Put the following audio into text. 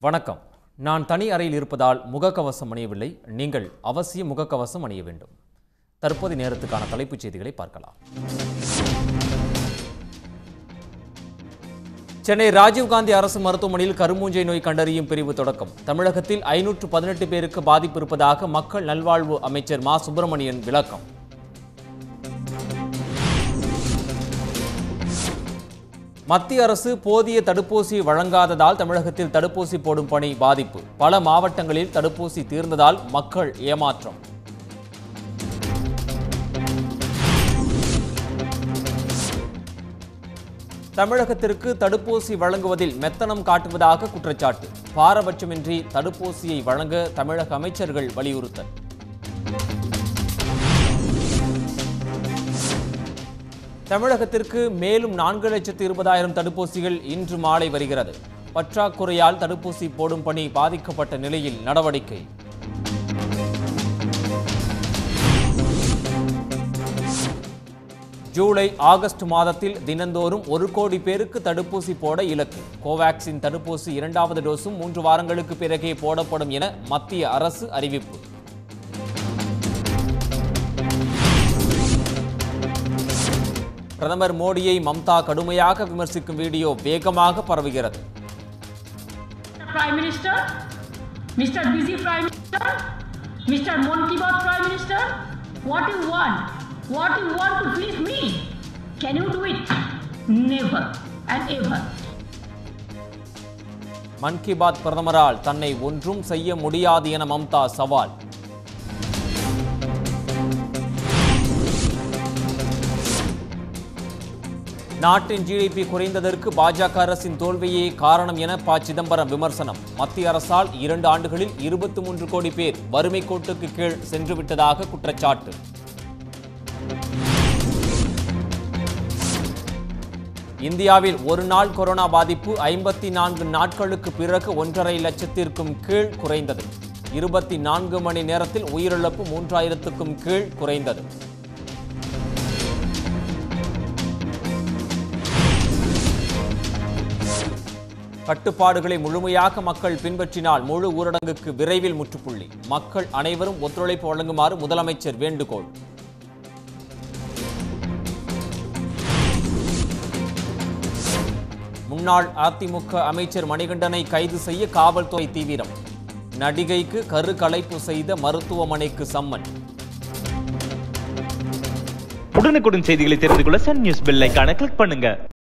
வணக்கம் நான் தனி அறையில் இருப்பதால் முகக்கவசம் அணியவில்லை நீங்கள் அவசியம் முகக்கவசம் அணிய வேண்டும் தற்போதைய நேரத்துக்கான தலைப்புச் செய்திகளை பார்க்கலாம் சென்னை ராஜீவ்காந்தி அரசு மருத்துவமனையில் கருமூஞ்சை நோய் கண்டறியும் பிரிவு தொடக்கம் தமிழகத்தில் ஐநூற்று பதினெட்டு பேருக்கு பாதிப்பு இருப்பதாக மக்கள் நல்வாழ்வு அமைச்சர் மா சுப்பிரமணியன் விளக்கம் மத்திய அரசு போதிய தடுப்பூசி வழங்காததால் தமிழகத்தில் தடுப்பூசி போடும் பணி பாதிப்பு பல மாவட்டங்களில் தடுப்பூசி தீர்ந்ததால் மக்கள் ஏமாற்றம் தமிழகத்திற்கு தடுப்பூசி வழங்குவதில் மெத்தனம் காட்டுவதாக குற்றச்சாட்டு பாரபட்சமின்றி தடுப்பூசியை வழங்க தமிழக அமைச்சர்கள் வலியுறுத்தல் தமிழகத்திற்கு மேலும் நான்கு லட்சத்து இருபதாயிரம் தடுப்பூசிகள் இன்று மாலை வருகிறது பற்றாக்குறையால் தடுப்பூசி போடும் பணி பாதிக்கப்பட்ட நிலையில் நடவடிக்கை ஜூலை ஆகஸ்ட் மாதத்தில் தினந்தோறும் ஒரு கோடி பேருக்கு தடுப்பூசி போட இலக்கு கோவாக்சின் தடுப்பூசி இரண்டாவது டோஸும் மூன்று வாரங்களுக்கு பிறகே போடப்படும் என மத்திய அரசு அறிவிப்பு பிரதமர் மோடியை மம்தா கடுமையாக விமர்சிக்கும் வீடியோ வேகமாக பரவுகிறது Prime Minister, Mr. Busy Prime Minister, Mr. Monkey Bath Prime Minister, what you want? What you want to please me? Can you do it? Never and ever. மன் கி பாத் பிரதமரால் தன்னை ஒன்றும் செய்ய முடியாது என மம்தா சவால் நாட்டின் ஜிடிபி குறைந்ததற்கு பாஜக அரசின் தோல்வியே காரணம் என ப சிதம்பரம் விமர்சனம் மத்திய அரசால் இரண்டு ஆண்டுகளில் இருபத்தி மூன்று கோடி பேர் வறுமை கோட்டுக்கு கீழ் சென்றுவிட்டதாக குற்றச்சாட்டு இந்தியாவில் ஒரு நாள் கொரோனா பாதிப்பு ஐம்பத்தி நான்கு நாட்களுக்கு பிறகு ஒன்றரை லட்சத்திற்கும் கீழ் குறைந்தது இருபத்தி நான்கு மணி நேரத்தில் உயிரிழப்பு மூன்றாயிரத்துக்கும் கீழ் குறைந்தது கட்டுப்பாடுகளை முழுமையாக மக்கள் பின்பற்றினால் முழு ஊரடங்குக்கு விரைவில் முற்றுப்புள்ளி மக்கள் அனைவரும் ஒத்துழைப்பு வழங்குமாறு முதலமைச்சர் வேண்டுகோள் முன்னாள் அதிமுக அமைச்சர் மணிகண்டனை கைது செய்ய காவல்துறை தீவிரம் நடிகைக்கு கரு கலைப்பு செய்த மருத்துவமனைக்கு சம்மன் உடனுக்குடன் செய்திகளை தெரிந்து கொள்ள சன் நியூஸ் பெல் ஐகானை கிளிக் பண்ணுங்க